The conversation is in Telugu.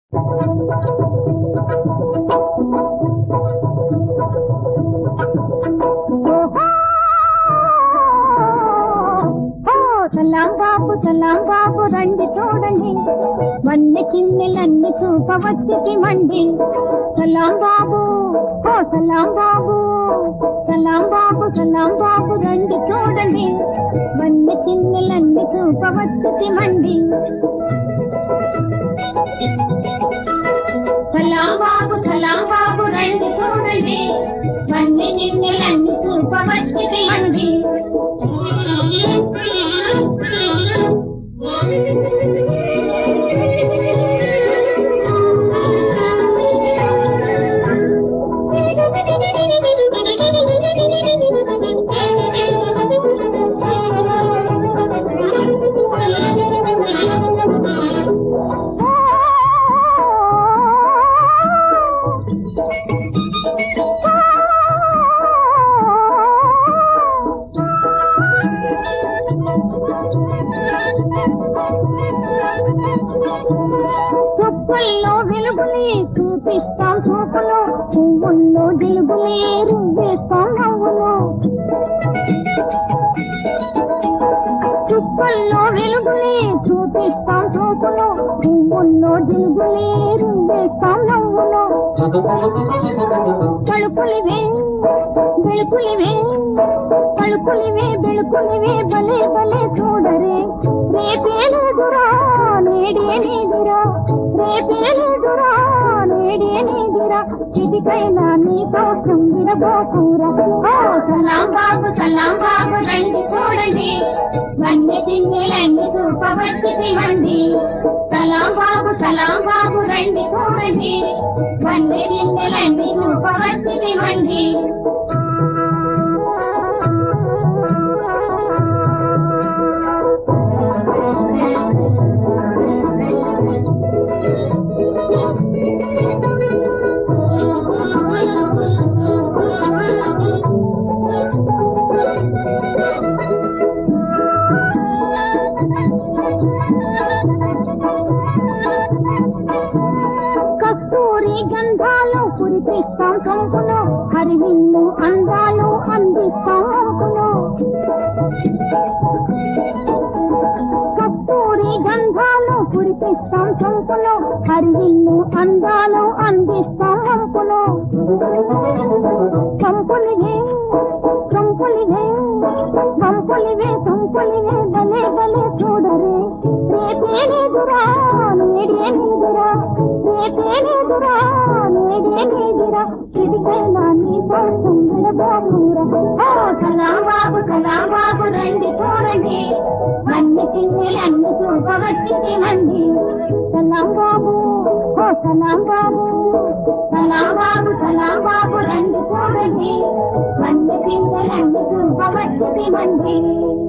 సలాం బాబు సలాం బాబు రండి చూడండి మన్ని చిన్నెలన్నీ చూపవచ్చుకి మండి సలాం బాబు ఓ సలాం బాబు సలాం బాబు సలాం బాబు రండి చూడండి మన్ని చిన్నెలన్నీ చూపవచ్చుకి మండి సలాం బాబు సలాం బాబు రండి చూడండి మన్ని చిన్నెలన్నీ చూపవచ్చుకి మండి చుక్కల్లో వెలుగులే చూపిస్తాం చూపులో పువ్వుల్లో జిలుగులే రువ్వేస్తాం నవ్వులో చుక్కల్లో వెలుగులే చూపిస్తాం చూపులో పువ్వుల్లో జిలుగులే రువ్వేస్తాం నవ్వులో తలుపులివే వెలుపులివే తలుపులివే వెలుపులివే భలే భలే చూడరే రేపేలేదురా నేడే నీదిరా రేపేలేదురా నేడే నీదిరా చిటికైనా నీ కోసం విడబోకురా ఓ సలాం బాబు సలాం బాబు రండి చూడండి వన్ని తిన్నెలన్నీ చూపవచ్చి మండి సలాం బాబు సలాం బాబు రండి చూడండి వన్ని తిన్నెలన్నీ చూపవచ్చి మండి కస్తూరి గంధాలు కురిపిస్తాం సొంపులో హరివిల్లు అందాలు అందిస్తాం వంపులో కస్తూరి గంధాలు కురిపిస్తాం సొంపులో హరివిల్లు అందాలు అందిస్తాం వంపులో చంపులివే చంపులివే చంపులివే చంపులివే భలే భలే చూడరే రేపేలేదురా నేడే నీదురా రేపేలేదురా నేడే నీదిరా చిటికైనా నీ కోసం విడబోకురా ఓ సలాం బాబు సలాం బాబు రండి చూడండి అన్ని తిన్నెలు అన్ని చూపవచ్చి మంది సలాం బాబు ఓ సలాం బాబు సలాం బాబు సలాం బాబు రండి చూడండి అన్ని తిన్నెలు అన్ని చూపవచ్చి మంది